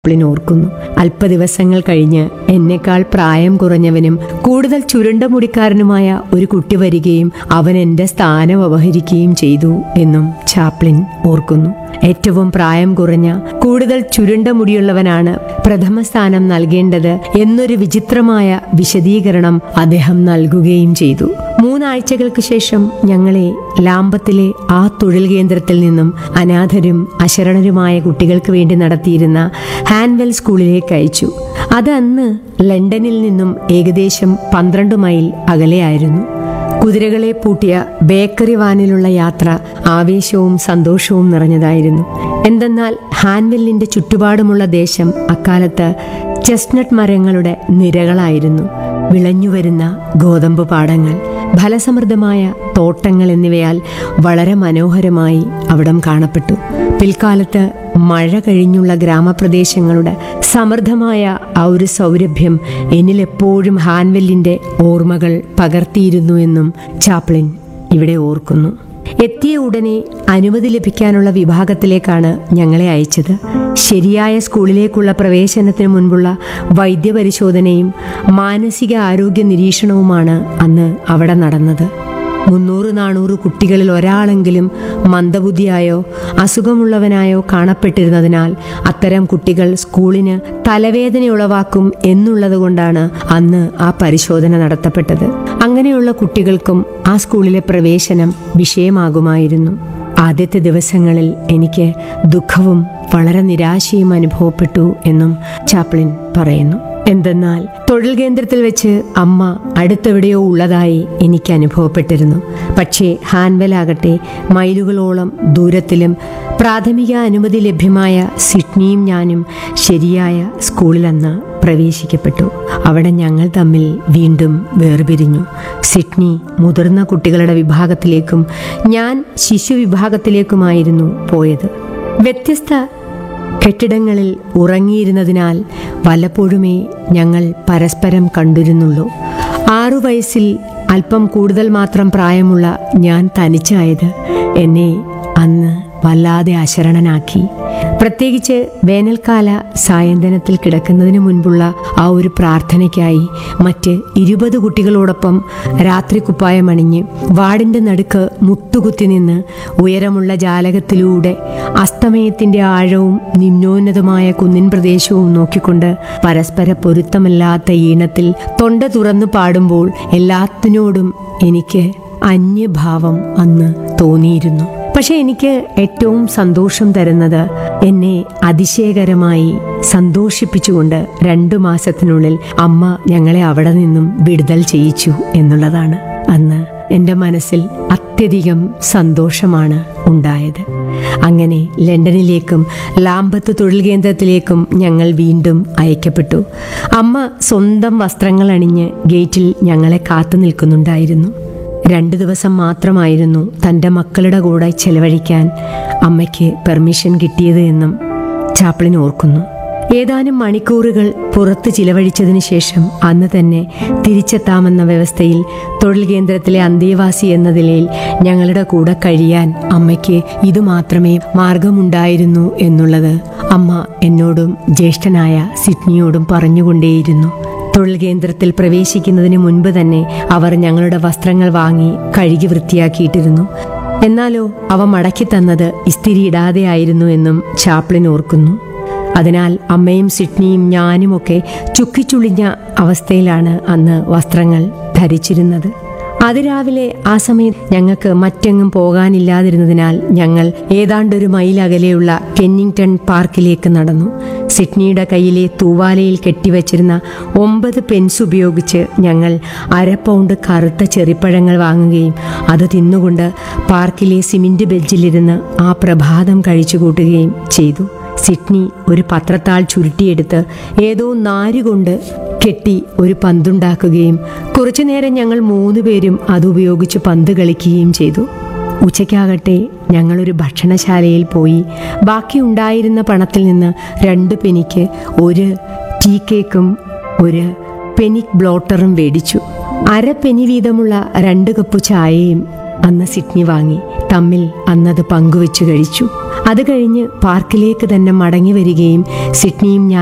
Chaplin ഓർക്കുന്നു അല്പദിവസങ്ങൾ കഴിഞ്ഞ് എന്നെക്കാൾ പ്രായം കുറഞ്ഞവനും കൂടുതൽ ചുരുണ്ട മുടിക്കാരനുമായ ഒരു കുട്ടി വരികയും അവൻ എന്റെ സ്ഥാനം അപഹരിക്കുകയും ചെയ്തു എന്നും ചാപ്ലിൻ ഓർക്കുന്നു ഏറ്റവും പ്രായം കുറഞ്ഞ കൂടുതൽ ചുരുണ്ട മുടിയുള്ളവനാണ് പ്രഥമ സ്ഥാനം നൽകേണ്ടത് എന്നൊരു വിചിത്രമായ വിശദീകരണം അദ്ദേഹം നൽകുകയും ചെയ്തു മൂന്നാഴ്ചകൾക്ക് ശേഷം ഞങ്ങളെ ലാമ്പത്തിലെ ആ തൊഴിൽ കേന്ദ്രത്തിൽ നിന്നും അനാഥരും അശരണരുമായ കുട്ടികൾക്ക് വേണ്ടി നടത്തിയിരുന്ന ഹാൻവെൽ സ്കൂളിലേക്ക് അയച്ചു അത് അന്ന് ലണ്ടനിൽ നിന്നും ഏകദേശം പന്ത്രണ്ട് മൈൽ അകലെയായിരുന്നു കുതിരകളെ പൂട്ടിയ ബേക്കറി വാനിലുള്ള യാത്ര ആവേശവും സന്തോഷവും നിറഞ്ഞതായിരുന്നു എന്തെന്നാൽ ഹാൻവെല്ലിന്റെ ചുറ്റുപാടുമുള്ള ദേശം അക്കാലത്ത് ചെസ്നട്ട് മരങ്ങളുടെ നിരകളായിരുന്നു വിളഞ്ഞുവരുന്ന ഗോതമ്പ് പാടങ്ങൾ ഫലസമൃദ്ധമായ തോട്ടങ്ങൾ എന്നിവയാൽ വളരെ മനോഹരമായി അവിടം കാണപ്പെട്ടു പിൽക്കാലത്ത് മഴ കഴിഞ്ഞുള്ള ഗ്രാമപ്രദേശങ്ങളുടെ സമൃദ്ധമായ ആ ഒരു സൗരഭ്യം എന്നിലെപ്പോഴും ഹാൻവെല്ലിന്റെ ഓർമ്മകൾ പകർത്തിയിരുന്നു എന്നും ചാപ്ലിൻ ഇവിടെ ഓർക്കുന്നു എത്തിയ ഉടനെ അനുമതി ലഭിക്കാനുള്ള വിഭാഗത്തിലേക്കാണ് ഞങ്ങളെ അയച്ചത് ശരിയായ സ്കൂളിലേക്കുള്ള പ്രവേശനത്തിന് മുൻപുള്ള വൈദ്യപരിശോധനയും മാനസിക ആരോഗ്യ നിരീക്ഷണവുമാണ് അന്ന് അവിടെ നടന്നത് മുന്നൂറ് നാനൂറ് കുട്ടികളിൽ ഒരാളെങ്കിലും മന്ദബുദ്ധിയായോ അസുഖമുള്ളവനായോ കാണപ്പെട്ടിരുന്നതിനാൽ അത്തരം കുട്ടികൾ സ്കൂളിന് തലവേദന ഉളവാക്കും എന്നുള്ളതുകൊണ്ടാണ് അന്ന് ആ പരിശോധന നടത്തപ്പെട്ടത് അങ്ങനെയുള്ള കുട്ടികൾക്കും ആ സ്കൂളിലെ പ്രവേശനം വിഷയമാകുമായിരുന്നു ആദ്യത്തെ ദിവസങ്ങളിൽ എനിക്ക് ദുഃഖവും വളരെ നിരാശയും അനുഭവപ്പെട്ടു എന്നും ചാപ്ലിൻ പറയുന്നു എന്തെന്നാൽ തൊഴിൽ കേന്ദ്രത്തിൽ വെച്ച് അമ്മ അടുത്തെവിടെയോ ഉള്ളതായി എനിക്ക് അനുഭവപ്പെട്ടിരുന്നു പക്ഷേ ഹാൻവെലാകട്ടെ മൈലുകളോളം ദൂരത്തിലും പ്രാഥമിക അനുമതി ലഭ്യമായ സിഡ്നിയും ഞാനും ശരിയായ സ്കൂളിലന്ന് പ്രവേശിക്കപ്പെട്ടു അവിടെ ഞങ്ങൾ തമ്മിൽ വീണ്ടും വേർപിരിഞ്ഞു സിഡ്നി മുതിർന്ന കുട്ടികളുടെ വിഭാഗത്തിലേക്കും ഞാൻ ശിശു വിഭാഗത്തിലേക്കുമായിരുന്നു പോയത് വ്യത്യസ്ത കെട്ടിടങ്ങളിൽ ഉറങ്ങിയിരുന്നതിനാൽ വല്ലപ്പോഴുമേ ഞങ്ങൾ പരസ്പരം കണ്ടിരുന്നുള്ളൂ ആറു വയസ്സിൽ അല്പം കൂടുതൽ മാത്രം പ്രായമുള്ള ഞാൻ തനിച്ചായത് എന്നെ അന്ന് വല്ലാതെ അശരണനാക്കി പ്രത്യേകിച്ച് വേനൽക്കാല സായന്തനത്തിൽ കിടക്കുന്നതിന് മുൻപുള്ള ആ ഒരു പ്രാർത്ഥനയ്ക്കായി മറ്റ് ഇരുപത് കുട്ടികളോടൊപ്പം രാത്രി കുപ്പായമണിഞ്ഞ് വാടിന്റെ നടുക്ക് മുട്ടുകുത്തി നിന്ന് ഉയരമുള്ള ജാലകത്തിലൂടെ അസ്തമയത്തിന്റെ ആഴവും നിമ്നോന്നതമായ കുന്നിൻ പ്രദേശവും നോക്കിക്കൊണ്ട് പരസ്പര പൊരുത്തമല്ലാത്ത ഈണത്തിൽ തൊണ്ട തുറന്നു പാടുമ്പോൾ എല്ലാത്തിനോടും എനിക്ക് അന്യഭാവം അന്ന് തോന്നിയിരുന്നു പക്ഷെ എനിക്ക് ഏറ്റവും സന്തോഷം തരുന്നത് എന്നെ അതിശയകരമായി സന്തോഷിപ്പിച്ചുകൊണ്ട് രണ്ടു മാസത്തിനുള്ളിൽ അമ്മ ഞങ്ങളെ അവിടെ നിന്നും വിടുതൽ ചെയ്യിച്ചു എന്നുള്ളതാണ് അന്ന് എൻ്റെ മനസ്സിൽ അത്യധികം സന്തോഷമാണ് ഉണ്ടായത് അങ്ങനെ ലണ്ടനിലേക്കും ലാംബത്ത് തൊഴിൽ കേന്ദ്രത്തിലേക്കും ഞങ്ങൾ വീണ്ടും അയക്കപ്പെട്ടു അമ്മ സ്വന്തം വസ്ത്രങ്ങൾ അണിഞ്ഞ് ഗേറ്റിൽ ഞങ്ങളെ കാത്തു നിൽക്കുന്നുണ്ടായിരുന്നു രണ്ടു ദിവസം മാത്രമായിരുന്നു തൻ്റെ മക്കളുടെ കൂടെ ചെലവഴിക്കാൻ അമ്മയ്ക്ക് പെർമിഷൻ കിട്ടിയത് എന്നും ചാപ്ലിൻ ഓർക്കുന്നു ഏതാനും മണിക്കൂറുകൾ പുറത്ത് ചിലവഴിച്ചതിന് ശേഷം അന്ന് തന്നെ തിരിച്ചെത്താമെന്ന വ്യവസ്ഥയിൽ തൊഴിൽ കേന്ദ്രത്തിലെ അന്തേവാസി എന്ന നിലയിൽ ഞങ്ങളുടെ കൂടെ കഴിയാൻ അമ്മയ്ക്ക് ഇതുമാത്രമേ മാർഗമുണ്ടായിരുന്നു എന്നുള്ളത് അമ്മ എന്നോടും ജ്യേഷ്ഠനായ സിഡ്നിയോടും പറഞ്ഞുകൊണ്ടേയിരുന്നു തൊഴിൽ കേന്ദ്രത്തിൽ പ്രവേശിക്കുന്നതിന് മുൻപ് തന്നെ അവർ ഞങ്ങളുടെ വസ്ത്രങ്ങൾ വാങ്ങി കഴുകി വൃത്തിയാക്കിയിട്ടിരുന്നു എന്നാലോ അവ മടക്കി തന്നത് ഇസ്തിരിയിടാതെയായിരുന്നു എന്നും ചാപ്ലിൻ ഓർക്കുന്നു അതിനാൽ അമ്മയും സിഡ്നിയും ഞാനുമൊക്കെ ചുക്കിച്ചുളിഞ്ഞ അവസ്ഥയിലാണ് അന്ന് വസ്ത്രങ്ങൾ ധരിച്ചിരുന്നത് അതിരാവിലെ ആ സമയത്ത് ഞങ്ങൾക്ക് മറ്റെങ്ങും പോകാനില്ലാതിരുന്നതിനാൽ ഞങ്ങൾ ഏതാണ്ടൊരു മൈൽ അകലെയുള്ള കെന്നിങ്ടൺ പാർക്കിലേക്ക് നടന്നു സിഡ്നിയുടെ കയ്യിലെ തൂവാലയിൽ കെട്ടിവച്ചിരുന്ന ഒമ്പത് പെൻസ് ഉപയോഗിച്ച് ഞങ്ങൾ അര പൗണ്ട് കറുത്ത ചെറിപ്പഴങ്ങൾ വാങ്ങുകയും അത് തിന്നുകൊണ്ട് പാർക്കിലെ സിമന്റ് ബെഞ്ചിലിരുന്ന് ആ പ്രഭാതം കഴിച്ചു കൂട്ടുകയും ചെയ്തു സിഡ്നി ഒരു പത്രത്താൾ ചുരുട്ടിയെടുത്ത് ഏതോ നാരുകൊണ്ട് കെട്ടി ഒരു പന്തുണ്ടാക്കുകയും കുറച്ചുനേരം ഞങ്ങൾ മൂന്നുപേരും അതുപയോഗിച്ച് പന്ത് കളിക്കുകയും ചെയ്തു ഉച്ചയ്ക്കാകട്ടെ ഞങ്ങളൊരു ഭക്ഷണശാലയിൽ പോയി ബാക്കി ഉണ്ടായിരുന്ന പണത്തിൽ നിന്ന് രണ്ട് പെനിക്ക് ഒരു ടീ കേക്കും ഒരു പെനിക് ബ്ലോട്ടറും മേടിച്ചു അര പെനി വീതമുള്ള രണ്ട് കപ്പ് ചായയും അന്ന് സിഡ്നി വാങ്ങി തമ്മിൽ അന്നത് പങ്കുവെച്ചു കഴിച്ചു അത് കഴിഞ്ഞ് പാർക്കിലേക്ക് തന്നെ മടങ്ങി വരികയും സിഡ്നിയും ഞാൻ